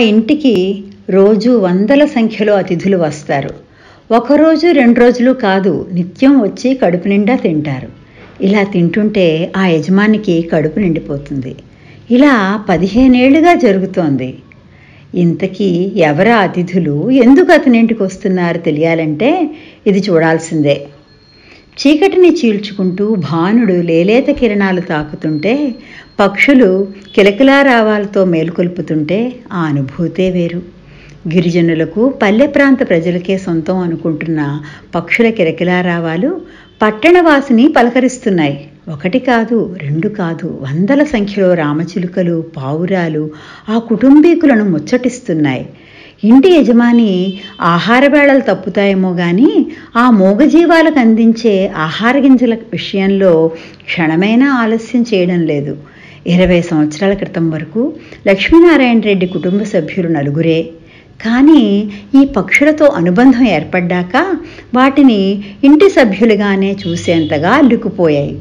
ఇంటికి రోజు వందల సంఖ్యలో అతిథులు వస్తారు ఒకరోజు రెండు రోజులు కాదు నిత్యం వచ్చి కడుపు నిండా తింటారు ఇలా తింటుంటే ఆ యజమానికి కడుపు నిండిపోతుంది ఇలా పదిహేనేళ్లుగా జరుగుతోంది ఇంతకీ ఎవరా అతిథులు ఎందుకు అతని ఇంటికి వస్తున్నారు తెలియాలంటే ఇది చూడాల్సిందే చీకటిని చీల్చుకుంటూ భానుడు లేలేత కిరణాలు తాకుతుంటే పక్షులు కిలకిలారావాలతో మేలుకొల్పుతుంటే ఆ అనుభూతే వేరు గిరిజనులకు పల్లె ప్రాంత ప్రజలకే సొంతం అనుకుంటున్న పక్షుల కిలకిలారావాలు పట్టణవాసిని పలకరిస్తున్నాయి ఒకటి కాదు రెండు కాదు వందల సంఖ్యలో రామచిలుకలు పావురాలు ఆ కుటుంబీకులను ముచ్చటిస్తున్నాయి ఇంటి యజమాని ఆహార వేళలు తప్పుతాయేమో కానీ ఆ మూగజీవాలకు అందించే ఆహార గింజల విషయంలో క్షణమైనా ఆలస్యం చేయడం లేదు ఇరవై సంవత్సరాల క్రితం వరకు లక్ష్మీనారాయణ రెడ్డి కుటుంబ సభ్యులు నలుగురే కానీ ఈ పక్షులతో అనుబంధం ఏర్పడ్డాక వాటిని ఇంటి సభ్యులుగానే చూసేంతగా అల్లుకుపోయాయి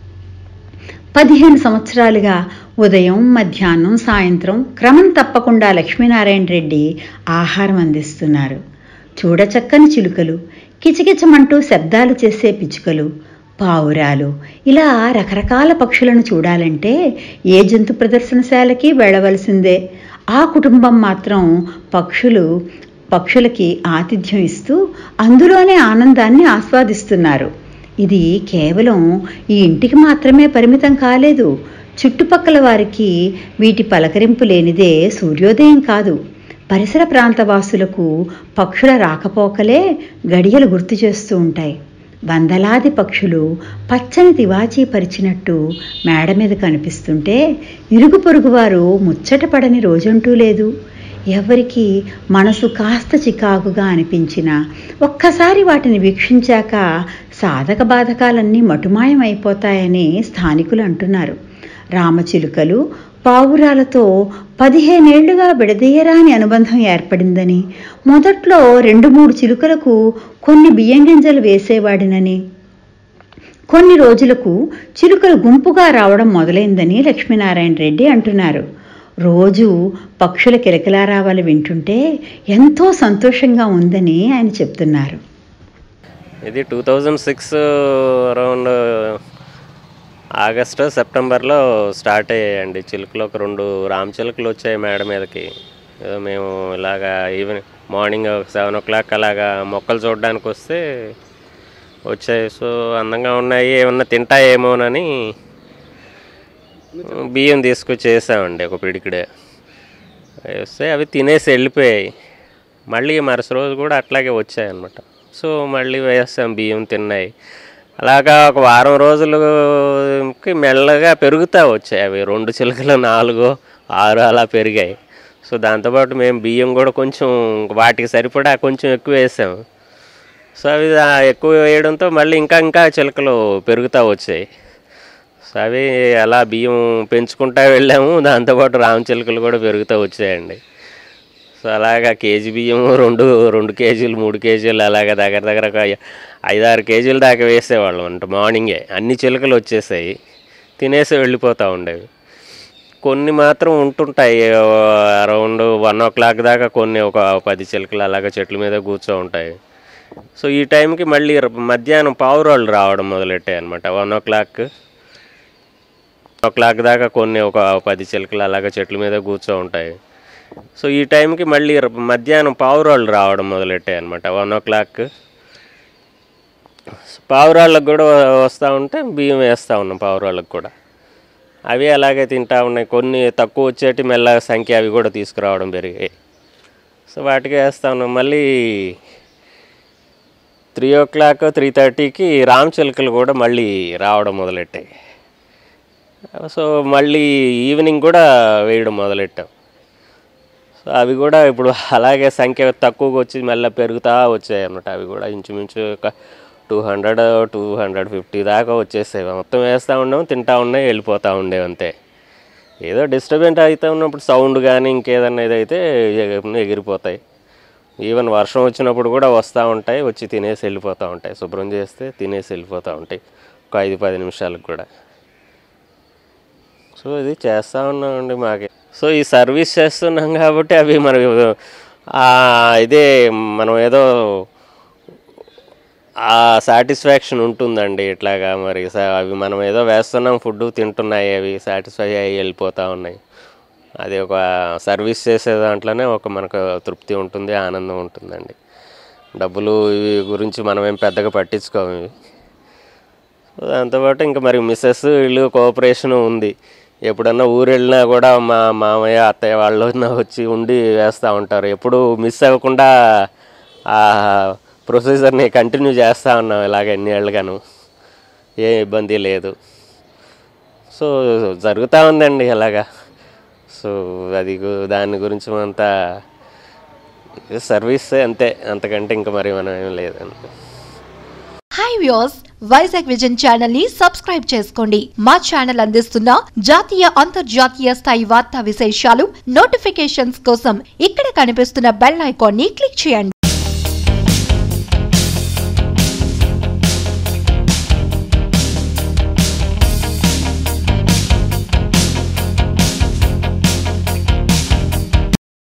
పదిహేను సంవత్సరాలుగా ఉదయం మధ్యాహ్నం సాయంత్రం క్రమం తప్పకుండా లక్ష్మీనారాయణ రెడ్డి ఆహారం అందిస్తున్నారు చూడచక్కని చిలుకలు కిచకిచమంటూ శబ్దాలు చేసే పిచ్చుకలు పావురాలు ఇలా రకరకాల పక్షులను చూడాలంటే ఏ జంతు ప్రదర్శనశాలకి వెళ్ళవలసిందే ఆ కుటుంబం మాత్రం పక్షులు పక్షులకి ఆతిథ్యం ఇస్తూ అందులోనే ఆనందాన్ని ఆస్వాదిస్తున్నారు ఇది కేవలం ఈ ఇంటికి మాత్రమే పరిమితం కాలేదు చుట్టుపక్కల వారికి వీటి పలకరింపు లేనిదే సూర్యోదయం కాదు పరిసర ప్రాంతవాసులకు పక్షుల రాకపోకలే గడియలు గుర్తు చేస్తూ ఉంటాయి వందలాది పక్షులు పచ్చని తివాచీ పరిచినట్టు మేడ మీద కనిపిస్తుంటే ఇరుగు పొరుగువారు ముచ్చటపడని రోజంటూ లేదు ఎవరికి మనసు కాస్త చికాకుగా అనిపించినా ఒక్కసారి వాటిని వీక్షించాక సాధక బాధకాలన్నీ మటుమాయమైపోతాయని స్థానికులు అంటున్నారు రామచిలుకలు పావురాలతో పదిహేనేళ్లుగా విడదీయరాని అనుబంధం ఏర్పడిందని మొదట్లో రెండు మూడు చిలుకలకు కొన్ని బియ్యం గింజలు వేసేవాడినని కొన్ని రోజులకు చిలుకలు గుంపుగా రావడం మొదలైందని లక్ష్మీనారాయణ రెడ్డి అంటున్నారు రోజు పక్షుల కిలకిలారావాలు వింటుంటే ఎంతో సంతోషంగా ఉందని ఆయన చెప్తున్నారు ఇది two thousand six around August సెప్టెంబర్లో స్టార్ట్ అయ్యాయండి చిలుకలు ఒక రెండు రామ చిలుకలు వచ్చాయి మేడ మీదకి ఏదో మేము ఇలాగా ఈవినింగ్ మార్నింగ్ ఒక సెవెన్ ఓ క్లాక్ అలాగా మొక్కలు చూడడానికి వస్తే వచ్చాయి సో అందంగా ఉన్నాయి ఏమన్నా తింటాయేమోనని బియ్యం తీసుకొచ్చి వేసామండి ఒక పిడికిడే వేస్తే అవి తినేసి వెళ్ళిపోయాయి మళ్ళీ మరుసటి రోజు కూడా అట్లాగే వచ్చాయి అనమాట సో మళ్ళీ వేస్తాం బియ్యం తిన్నాయి అలాగా ఒక వారం రోజులకి మెల్లగా పెరుగుతూ వచ్చాయి అవి రెండు చిలుకలు నాలుగు ఆరు అలా పెరిగాయి సో దాంతోపాటు మేము బియ్యం కూడా కొంచెం వాటికి సరిపడా కొంచెం ఎక్కువ వేసాము సో అవి దా- ఎక్కువ వేయడంతో మళ్ళీ ఇంకా ఇంకా చిలుకలు పెరుగుతూ వచ్చాయి సో అవి అలా బియ్యం పెంచుకుంటా వెళ్ళాము దాంతోపాటు రామ చిలుకలు కూడా పెరుగుతూ వచ్చాయండి సో అలాగా కేజీ బియ్యం రెండు రెండు కేజీలు మూడు కేజీలు అలాగా దగ్గర దగ్గర ఒక ఐదారు కేజీలు దాకా వేసేవాళ్ళం అంటే మార్నింగే అన్ని చిలుకలు వచ్చేసాయి తినేసి వెళ్ళిపోతూ ఉండేవి కొన్ని మాత్రం ఉంటుంటాయి అరౌండ్ వన్ ఓ క్లాక్ దాకా కొన్ని ఒక పది చిలుకలు అలాగా చెట్ల మీద కూర్చో ఉంటాయి సో ఈ టైంకి మళ్ళీ ర- మధ్యాహ్నం పావురాళ్ళు రావడం మొదలెట్టాయి అనమాట one o'clock o'clock దాకా కొన్ని ఒక పది చిలుకలు అలాగా చెట్ల మీద కూర్చో ఉంటాయి సో ఈ టైంకి మళ్ళీ ర- మధ్యాహ్నం పావురాళ్ళు రావడం మొదలెట్టాయి అనమాట వన్ ఓ క్లాక్ పావురాళ్ళకు కూడా వస్తూ ఉంటే బియ్యం వేస్తూ ఉన్నాం పావురాళ్ళకు కూడా అవి అలాగే తింటా ఉన్నాయి కొన్ని తక్కువ వచ్చేటి మెల్లగా సంఖ్య అవి కూడా తీసుకురావడం పెరిగాయి సో వాటికి వేస్తా ఉన్నాం మళ్ళీ త్రీ ఓ క్లాక్ త్రీ థర్టీకి రామచిలుకలు కూడా మళ్ళీ రావడం మొదలెట్టాయి సో మళ్ళీ ఈవినింగ్ కూడా వేయడం మొదలెట్టాం సో అవి కూడా ఇప్పుడు అలాగే సంఖ్య తక్కువగా వచ్చి మళ్ళీ పెరుగుతూ వచ్చాయి అన్నమాట అవి కూడా ఇంచుమించు ఒక two hundred two hundred fifty దాకా వచ్చేసాయి మొత్తం వేస్తూ ఉండేవి తింటా ఉన్నాయి వెళ్ళిపోతూ ఉండేవి అంతే ఏదో డిస్టర్బెంట్ అవుతూ ఉన్నప్పుడు సౌండ్ కానీ ఇంకేదన్నా ఇదైతే ఎగ- ఎగిరిపోతాయి ఈవెన్ వర్షం వచ్చినప్పుడు కూడా వస్తూ ఉంటాయి వచ్చి తినేసి వెళ్ళిపోతూ ఉంటాయి శుభ్రం చేస్తే తినేసి వెళ్ళిపోతూ ఉంటాయి ఒక ఐదు పది నిమిషాలకు కూడా సో ఇది చేస్తూ ఉన్నామండి మాకే సో ఈ సర్వీస్ చేస్తున్నాం కాబట్టి అవి మరి ఆ, ఇదే మనం ఏదో ఆ సాటిస్ఫాక్షన్ ఉంటుందండి ఇట్లాగా మరి స- అవి మనం ఏదో వేస్తున్నాం ఫుడ్ తింటున్నాయి అవి సాటిస్ఫై అయ్యి వెళ్ళిపోతూ ఉన్నాయి అది ఒక సర్వీస్ చేసే దాంట్లోనే ఒక మనకు తృప్తి ఉంటుంది ఆనందం ఉంటుందండి డబ్బులు ఇవి గురించి మనం ఏం పెద్దగా పట్టించుకోము ఇవి దాంతోపాటు ఇంకా మరి మిస్సెస్ వీళ్ళు కోఆపరేషన్ ఉంది ఎప్పుడన్నా ఊరు వెళ్ళినా కూడా మా మామయ్య అత్తయ్య వాళ్ళు నా వచ్చి ఉండి వేస్తూ ఉంటారు ఎప్పుడు మిస్ అవ్వకుండా ఆ ప్రొసీజర్ని కంటిన్యూ చేస్తూ ఉన్నాం ఇలాగ ఎన్ని ఏళ్ళుగాను ఏ ఇబ్బంది లేదు సో జరుగుతూ ఉందండి అలాగా సో అది గు- దాని గురించి అంతా సర్వీస్ అంతే అంతకంటే ఇంకా మరి మనం ఏం లేదండి hi views Vizag vision channel ని సబ్స్క్రైబ్ చేసుకోండి మా ఛానల్ అందిస్తున్న జాతీయ అంతర్జాతీయ స్థాయి వార్తా విశేషాలు నోటిఫికేషన్స్ కోసం ఇక్కడ కనిపిస్తున్న బెల్ ఐకాన్ ని క్లిక్ చేయండి